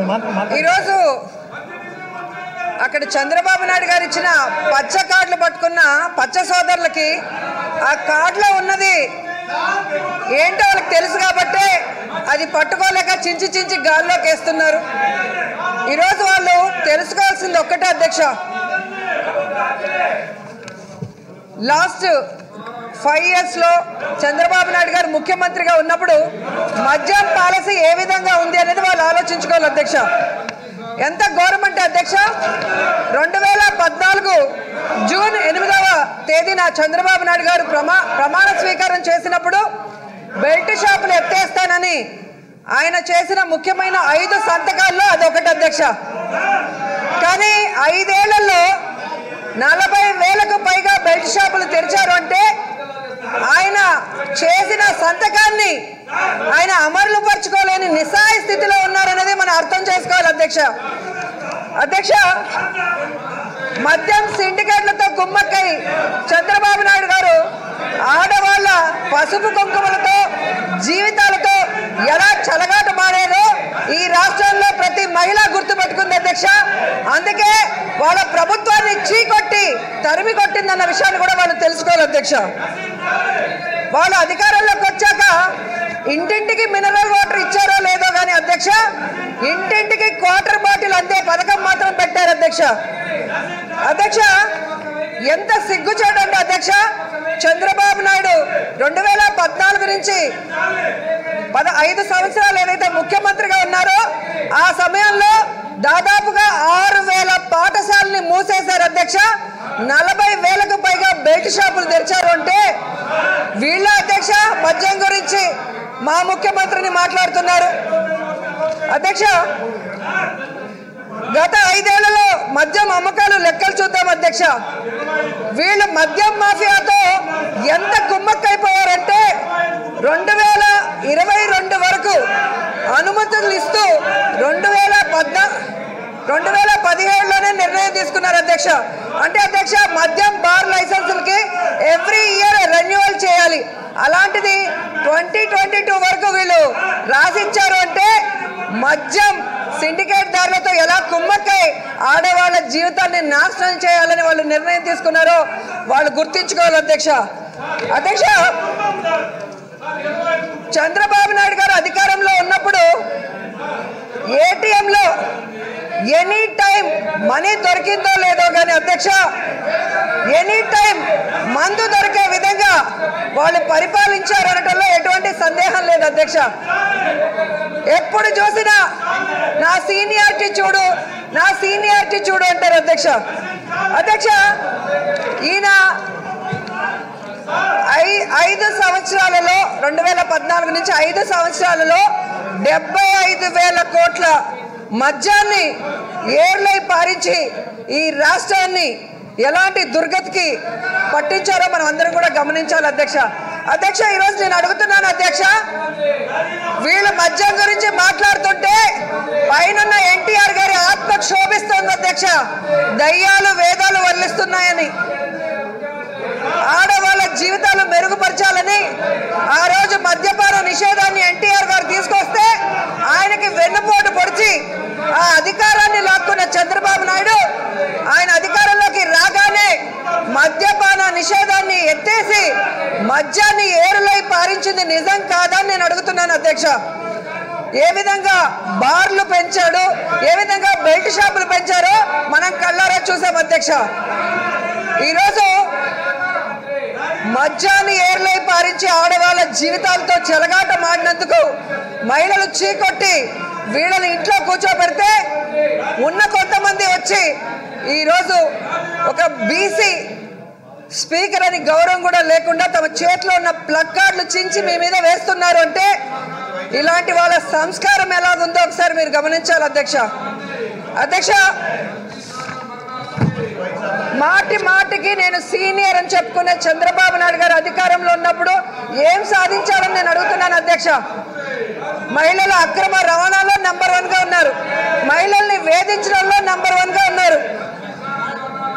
మాట్లా- మాట్లా- ఈరోజు అక్కడ చంద్రబాబు నాయుడు గారు ఇచ్చిన పచ్చ కార్డులు పట్టుకున్న పచ్చ సోదరులకి ఆ కార్డులో ఉన్నది ఏంటో వాళ్ళకి తెలుసు కాబట్టి అది పట్టుకోలేక చించి చించి గాల్లోకి వేస్తున్నారు ఈరోజు వాళ్ళు తెలుసుకోవాల్సింది ఒక్కటే అధ్యక్ష లాస్ట్ ఫైవ్ ఇయర్స్లో చంద్రబాబు నాయుడు గారు ముఖ్యమంత్రిగా ఉన్నప్పుడు మద్యం పాలసీ ఏ విధంగా ఉంది అనేది వాళ్ళు ఆలోచించుకోవాలి అధ్యక్ష ఎంత గవర్నమెంట్ అధ్యక్ష రెండు వేల పద్నాలుగు జూన్ ఎనిమిదవ తేదీన చంద్రబాబు నాయుడు గారు ప్రమా ప్రమాణ స్వీకారం చేసినప్పుడు బెల్ట్ షాపులు ఎత్తేస్తానని ఆయన చేసిన ముఖ్యమైన ఐదు సంతకాల్లో అదొకటి అధ్యక్ష కానీ ఐదేళ్లలో నలభై వేలకు పైగా బెల్ట్ షాపులు తెరిచారు అంటే ఆయన చేసిన సంతకాన్ని ఆయన అమలు పరుచుకోలేని నిస్సాయ స్థితిలో ఉన్నారనేది మనం అర్థం చేసుకోవాలి అధ్యక్ష అధ్యక్ష మద్యం సిండికేట్లతో కుమ్మక్కై చంద్రబాబు నాయుడు గారు ఆడవాళ్ళ పసుపు కుంకుమలతో జీవితాలతో ఎలా చలగాట మాడారో ఈ రాష్ట్రంలో ప్రతి మహిళ గుర్తుపెట్టుకుంది అధ్యక్ష అందుకే వాళ్ళ ప్రభుత్వాన్ని చీకొట్టి తరిమి కొట్టిందన్న విషయాన్ని కూడా వాళ్ళు తెలుసుకోవాలి అధ్యక్ష వాళ్ళు అధికారంలోకి వచ్చాక ఇంటింటికి మినరల్ వాటర్ ఇచ్చారో లేదో కానీ అధ్యక్ష ఇంటింటికి క్వార్టర్ బాటిల్ అంతే పథకం మాత్రం పెట్టారు అధ్యక్ష అధ్యక్ష ఎంత సిగ్గుచేటంటే అధ్యక్ష చంద్రబాబు నాయుడు రెండు వేల పద్నాలుగు నుంచి పద ఐదు సంవత్సరాలు ఏదైతే ముఖ్యమంత్రిగా ఉన్నారో ఆ సమయంలో దాదాపుగా ఆరు వేల పాఠశాలని మూసేశారు అధ్యక్ష నలభై వేలకు పైగా బెల్ట్ షాపులు తెరిచారు అంటే వీళ్ళ అధ్యక్ష మద్యం గురించి మా ముఖ్యమంత్రిని మాట్లాడుతున్నారు అధ్యక్ష గత ఐదేళ్లలో మద్యం అమ్మకాలు లెక్కలు చూద్దాం అధ్యక్ష వీళ్ళు మద్యం మాఫియాతో ఎంత కుమ్మక్కైపోయారంటే రెండు వేల ఇరవై రెండు వరకు అనుమతులు ఇస్తూ రెండు వేల పద్నా రెండు వేల పదిహేడులోనే నిర్ణయం తీసుకున్నారు అధ్యక్ష అంటే అధ్యక్ష మద్యం బార్ లైసెన్సులకి ఎవ్రీ ఇయర్ రెన్యువల్ చేయాలి అలాంటిది ట్వంటీ ట్వంటీ టూ వరకు వీళ్ళు రాసిచ్చారు అంటే మద్యం సిండికేట్ దారులతో ఎలా కుమ్మక్కై ఆడవాళ్ళ జీవితాన్ని నాశనం చేయాలని వాళ్ళు నిర్ణయం తీసుకున్నారో వాళ్ళు గుర్తించుకోవాలి అధ్యక్ష అధ్యక్ష చంద్రబాబు నాయుడు గారు అధికారంలో ఉన్నప్పుడు ఏటీఎంలో ఎనీ టైం మనీ దొరికిందో లేదో కానీ అధ్యక్ష ఎనీ టైం మందు దొరికే విధంగా వాళ్ళు పరిపాలించారు అనటంలో ఎటువంటి సందేహం లేదు అధ్యక్ష ఎప్పుడు చూసినా నా సీనియారిటీ చూడు నా సీనియారిటీ చూడు అంటారు అధ్యక్ష అధ్యక్ష ఈయన ఐ ఐదు సంవత్సరాలలో రెండు వేల పద్నాలుగు నుంచి ఐదు సంవత్సరాలలో డెబ్బై ఐదు వేల కోట్ల మద్యాన్ని ఏర్లై పారించి ఈ రాష్ట్రాన్ని ఎలాంటి దుర్గతికి పట్టించారో మనం అందరం కూడా గమనించాలి అధ్యక్ష అధ్యక్ష ఈరోజు నేను అడుగుతున్నాను అధ్యక్ష వీళ్ళు మద్యం గురించి మాట్లాడుతుంటే పైన ఎన్టీఆర్ గారి ఆత్మ క్షోభిస్తోంది అధ్యక్ష దయ్యాలు వేదాలు వల్లిస్తున్నాయని ఆడవాళ్ళ జీవితాలు మెరుగుపరచాలని ఆ రోజు మద్యపాన నిషేధాన్ని ఎన్టీఆర్ గారు తీసుకొస్తే ఆయనకి వెన్నుపోటు పొడిచి ఆ అధికారాన్ని లాక్కున్న చంద్రబాబు నాయుడు ఆయన అధికారంలోకి రాగానే మద్యపాన నిషేధాన్ని ఎత్తేసి మద్యాన్ని ఏరులై పారించింది నిజం కాదని నేను అడుగుతున్నాను అధ్యక్ష ఏ విధంగా బార్లు పెంచాడు ఏ విధంగా బెల్ట్ షాపులు పెంచారో మనం కళ్ళారా చూసాం అధ్యక్ష ఈరోజు మద్యాన్ని ఏర్లై పారించి ఆడవాళ్ళ జీవితాలతో చెలగాట మాడినందుకు మహిళలు చీకొట్టి వీళ్ళని ఇంట్లో కూర్చోబెడితే ఉన్న కొంతమంది వచ్చి ఈరోజు ఒక బీసీ స్పీకర్ అని గౌరవం కూడా లేకుండా తమ చేతిలో ఉన్న ప్లగ్ కార్డులు చించి మీ మీద వేస్తున్నారు అంటే ఇలాంటి వాళ్ళ సంస్కారం ఎలాగుందో ఒకసారి మీరు గమనించాలి అధ్యక్ష అధ్యక్ష మాటి మాటికి నేను సీనియర్ అని చెప్పుకునే చంద్రబాబు నాయుడు గారు అధికారంలో ఉన్నప్పుడు ఏం సాధించాలని నేను అడుగుతున్నాను అధ్యక్ష మహిళల అక్రమ రవాణాలో నంబర్ వన్ గా ఉన్నారు మహిళల్ని వేధించడంలో నంబర్ వన్ గా ఉన్నారు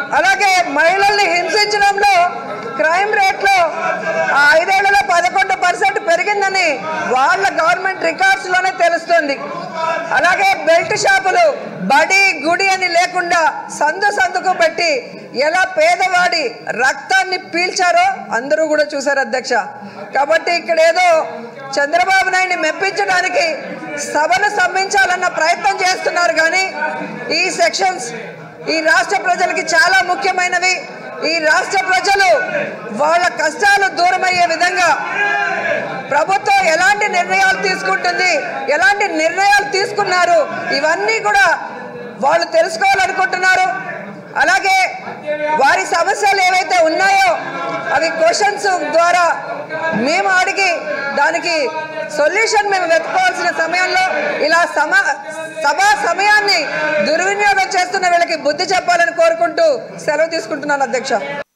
అలాగే మహిళల్ని హింసించడంలో క్రైమ్ రేట్లో ఆ ఐదేళ్లలో పదకొండు పర్సెంట్ పెరిగిందని వాళ్ళ గవర్నమెంట్ రికార్డ్స్ లోనే తెలుస్తుంది అలాగే బెల్ట్ షాపులు బడి గుడి అని లేకుండా సందు సందుకు పెట్టి ఎలా పేదవాడి రక్తాన్ని పీల్చారో అందరూ కూడా చూశారు అధ్యక్ష కాబట్టి ఇక్కడ ఏదో చంద్రబాబు నాయుడిని మెప్పించడానికి సభను సమ్మించాలన్న ప్రయత్నం చేస్తున్నారు కానీ ఈ సెక్షన్స్ ఈ రాష్ట్ర ప్రజలకి చాలా ముఖ్యమైనవి ఈ రాష్ట్ర ప్రజలు వాళ్ళ కష్టాలు దూరమయ్యే విధంగా ప్రభుత్వం ఎలాంటి నిర్ణయాలు తీసుకుంటుంది ఎలాంటి నిర్ణయాలు తీసుకున్నారు ఇవన్నీ కూడా వాళ్ళు తెలుసుకోవాలనుకుంటున్నారు అలాగే వారి సమస్యలు ఏవైతే ఉన్నాయో అవి క్వశ్చన్స్ ద్వారా మేము అడిగి దానికి సొల్యూషన్ మేము వెతుకోవాల్సిన సమయంలో ఇలా సమ సభా సమయాన్ని దుర్వినియోగం చేస్తున్న వీళ్ళకి బుద్ధి చెప్పాలని కోరుకుంటూ సెలవు తీసుకుంటున్నాను అధ్యక్ష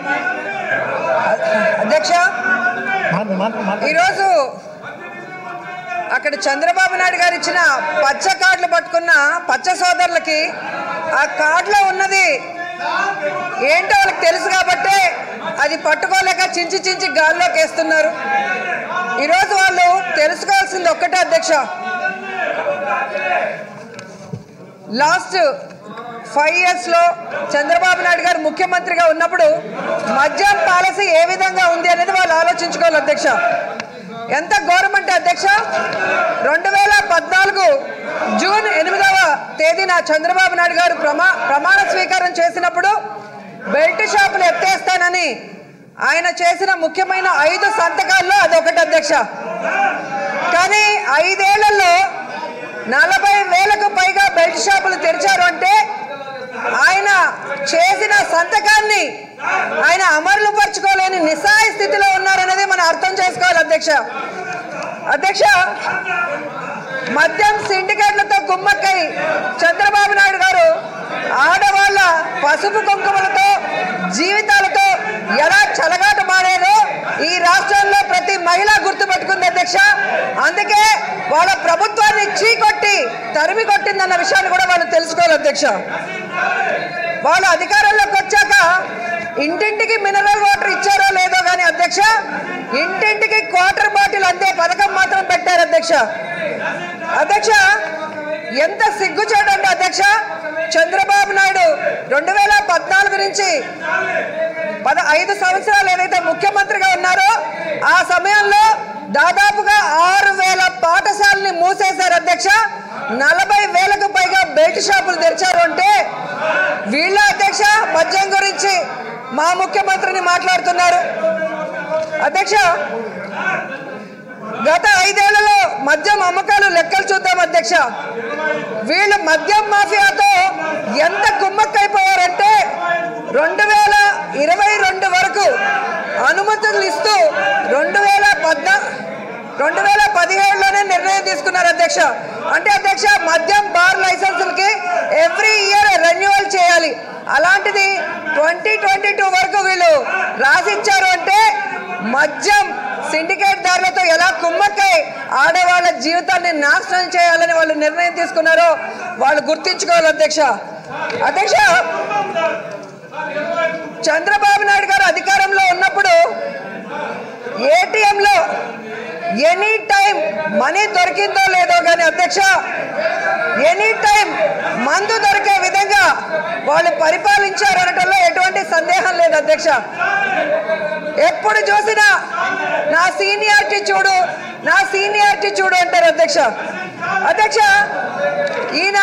అధ్యక్ష ఈరోజు అక్కడ చంద్రబాబు నాయుడు గారు ఇచ్చిన పచ్చ కార్డులు పట్టుకున్న పచ్చ సోదరులకి ఆ కార్డులో ఉన్నది ఏంటో వాళ్ళకి తెలుసు కాబట్టే అది పట్టుకోలేక చించి చించి గాల్లోకి వేస్తున్నారు ఈరోజు వాళ్ళు తెలుసుకోవాల్సింది ఒక్కటే అధ్యక్ష లాస్ట్ ఫైవ్ ఇయర్స్లో చంద్రబాబు నాయుడు గారు ముఖ్యమంత్రిగా ఉన్నప్పుడు మద్యం పాలసీ ఏ విధంగా ఉంది అనేది వాళ్ళు ఆలోచించుకోవాలి అధ్యక్ష ఎంత గవర్నమెంట్ అధ్యక్ష రెండు వేల పద్నాలుగు జూన్ ఎనిమిదవ తేదీన చంద్రబాబు నాయుడు గారు ప్రమా ప్రమాణ స్వీకారం చేసినప్పుడు బెల్ట్ షాపులు ఎత్తేస్తానని ఆయన చేసిన ముఖ్యమైన ఐదు సంతకాల్లో అదొకటి అధ్యక్ష కానీ ఐదేళ్లలో నలభై వేలకు పైగా బెల్ట్ షాపులు తెరిచారు అంటే ఆయన చేసిన సంతకాన్ని ఆయన అమరులు పరుచుకోలేని నిస్సాయ స్థితిలో ఉన్నారనేది మనం అర్థం చేసుకోవాలి అధ్యక్ష అధ్యక్ష మద్యం సిండికేట్లతో కుమ్మక్కై చంద్రబాబు నాయుడు గారు ఆడవాళ్ళ పసుపు కుంకుమలతో జీవితాలతో ఎలా చెలగాట మాడారో ఈ రాష్ట్రంలో ప్రతి మహిళ గుర్తుపెట్టుకుంది అధ్యక్ష అందుకే వాళ్ళ ప్రభుత్వాన్ని చీకొట్టి తరిమి కొట్టిందన్న విషయాన్ని కూడా వాళ్ళు తెలుసుకోవాలి అధ్యక్ష వాళ్ళు అధికారంలోకి వచ్చాక ఇంటింటికి మినరల్ వాటర్ ఇచ్చారో లేదో కానీ అధ్యక్ష ఇంటింటికి క్వార్టర్ బాటిల్ అందే పథకం మాత్రం పెట్టారు అధ్యక్ష అధ్యక్ష ఎంత సిగ్గుచేటండి అధ్యక్ష చంద్రబాబు నాయుడు రెండు వేల పద్నాలుగు నుంచి పద ఐదు సంవత్సరాలు ఏదైతే ముఖ్యమంత్రిగా ఉన్నారో ఆ సమయంలో దాదాపుగా ఆరు వేల పాఠశాలని మూసేశారు అధ్యక్ష నలభై వేలకు పైగా బెల్ట్ షాపులు తెరిచారు అంటే వీళ్ళ అధ్యక్ష మద్యం గురించి మా ముఖ్యమంత్రిని మాట్లాడుతున్నారు అధ్యక్ష గత ఐదేళ్లలో మద్యం అమ్మకాలు లెక్కలు చూద్దాం అధ్యక్ష వీళ్ళు మద్యం మాఫియాతో ఎంత కుమ్మక్కైపోయారంటే రెండు వేల ఇరవై రెండు వరకు అనుమతులు ఇస్తూ రెండు వేల పద్నా రెండు వేల పదిహేడులోనే నిర్ణయం తీసుకున్నారు అధ్యక్ష అంటే అధ్యక్ష మద్యం బార్ లైసెన్సులకి ఎవ్రీ ఇయర్ రెన్యువల్ చేయాలి అలాంటిది ట్వంటీ ట్వంటీ టూ వరకు వీళ్ళు రాసిచ్చారు అంటే మద్యం సిండికేట్ దారులతో ఎలా కుమ్మక్కై ఆడవాళ్ళ జీవితాన్ని నాశనం చేయాలని వాళ్ళు నిర్ణయం తీసుకున్నారో వాళ్ళు గుర్తించుకోవాలి అధ్యక్ష అధ్యక్ష చంద్రబాబు నాయుడు గారు అధికారంలో ఉన్నప్పుడు ఏటీఎంలో ఎనీ టైం మనీ దొరికిందో లేదో కానీ అధ్యక్ష ఎనీ టైం మందు దొరికే విధంగా వాళ్ళు పరిపాలించారు అనటంలో ఎటువంటి సందేహం లేదు అధ్యక్ష ఎప్పుడు చూసినా నా సీనియారిటీ చూడు నా సీనియారిటీ చూడు అంటారు అధ్యక్ష అధ్యక్ష ఈయన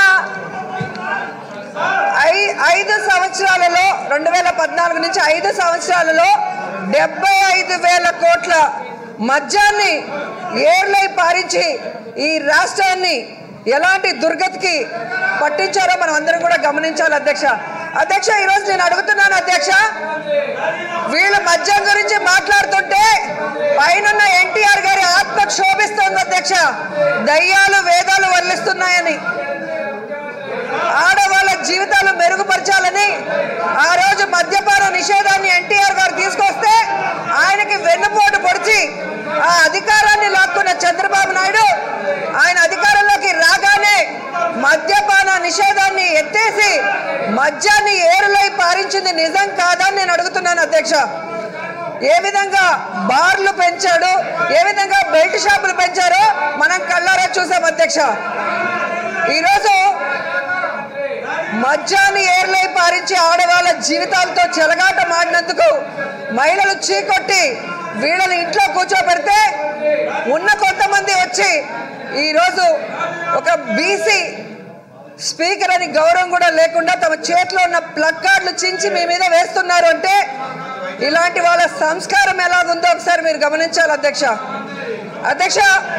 ఐ ఐదు సంవత్సరాలలో రెండు వేల పద్నాలుగు నుంచి ఐదు సంవత్సరాలలో డెబ్బై ఐదు వేల కోట్ల మద్యాన్ని ఏర్లై పారించి ఈ రాష్ట్రాన్ని ఎలాంటి దుర్గతికి పట్టించారో మనం అందరం కూడా గమనించాలి అధ్యక్ష అధ్యక్ష ఈరోజు నేను అడుగుతున్నాను అధ్యక్ష వీళ్ళ మద్యం గురించి మాట్లాడుతుంటే పైన ఎన్టీఆర్ గారి ఆత్మ క్షోభిస్తోంది అధ్యక్ష దయ్యాలు వేదాలు వల్లిస్తున్నాయని ఆడవాళ్ళ జీవితాలు మెరుగుపరచాలని ఆ రోజు మద్యపాన నిషేధాన్ని ఎన్టీఆర్ గారు తీసుకొస్తే ఆయనకి వెన్నుపోటు పొడిచి ఆ అధికారాన్ని లాక్కున్న చంద్రబాబు నాయుడు ఆయన అధికారంలోకి రాగానే మద్యపాన నిషేధాన్ని ఎత్తేసి మద్యాన్ని ఏరులై పారించింది నిజం కాదని నేను అడుగుతున్నాను అధ్యక్ష ఏ విధంగా బార్లు పెంచాడు ఏ విధంగా బెల్ట్ షాపులు పెంచారో మనం కళ్ళారా చూసాం అధ్యక్ష ఈరోజు మద్యాన్ని ఏర్లై పారించి ఆడవాళ్ళ జీవితాలతో చెలగాట మాడినందుకు మహిళలు చీకొట్టి వీళ్ళని ఇంట్లో కూర్చోబెడితే ఉన్న కొంతమంది వచ్చి ఈరోజు ఒక బీసీ స్పీకర్ అని గౌరవం కూడా లేకుండా తమ చేతిలో ఉన్న ప్లగ్ కార్డులు చించి మీ మీద వేస్తున్నారు అంటే ఇలాంటి వాళ్ళ సంస్కారం ఎలాగుందో ఒకసారి మీరు గమనించాలి అధ్యక్ష అధ్యక్ష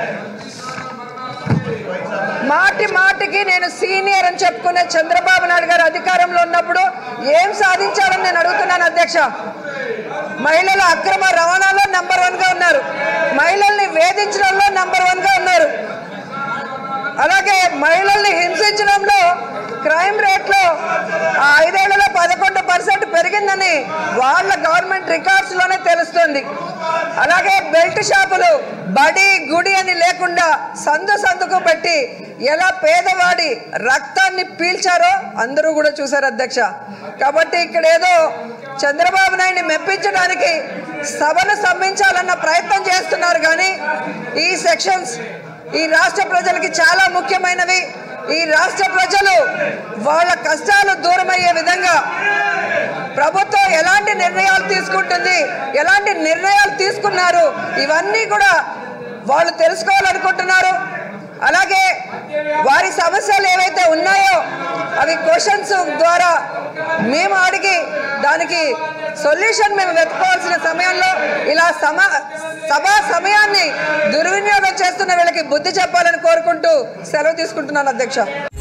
మాటి మాటికి నేను సీనియర్ అని చెప్పుకునే చంద్రబాబు నాయుడు గారు అధికారంలో ఉన్నప్పుడు ఏం సాధించాలని నేను అడుగుతున్నాను అధ్యక్ష మహిళల అక్రమ రవాణాలో నంబర్ వన్ గా ఉన్నారు మహిళల్ని వేధించడంలో నంబర్ వన్ గా ఉన్నారు అలాగే మహిళల్ని హింసించడంలో క్రైమ్ రేట్లో ఆ ఐదేళ్లలో పదకొండు పర్సెంట్ పెరిగిందని వాళ్ళ గవర్నమెంట్ రికార్డ్స్ లోనే తెలుస్తుంది అలాగే బెల్ట్ షాపులు బడి గుడి అని లేకుండా సందు సందుకు పెట్టి ఎలా పేదవాడి రక్తాన్ని పీల్చారో అందరూ కూడా చూశారు అధ్యక్ష కాబట్టి ఇక్కడ ఏదో చంద్రబాబు నాయుడిని మెప్పించడానికి సభను సమ్మించాలన్న ప్రయత్నం చేస్తున్నారు కానీ ఈ సెక్షన్స్ ఈ రాష్ట్ర ప్రజలకి చాలా ముఖ్యమైనవి ఈ రాష్ట్ర ప్రజలు వాళ్ళ కష్టాలు దూరమయ్యే విధంగా ప్రభుత్వం ఎలాంటి నిర్ణయాలు తీసుకుంటుంది ఎలాంటి నిర్ణయాలు తీసుకున్నారు ఇవన్నీ కూడా వాళ్ళు తెలుసుకోవాలనుకుంటున్నారు అలాగే వారి సమస్యలు ఏవైతే ఉన్నాయో అవి క్వశ్చన్స్ ద్వారా మేము అడిగి దానికి సొల్యూషన్ మేము వెతుకోవాల్సిన సమయంలో ఇలా సమ సభా సమయాన్ని దుర్వినియోగం చేస్తున్న వీళ్ళకి బుద్ధి చెప్పాలని కోరుకుంటూ సెలవు తీసుకుంటున్నాను అధ్యక్ష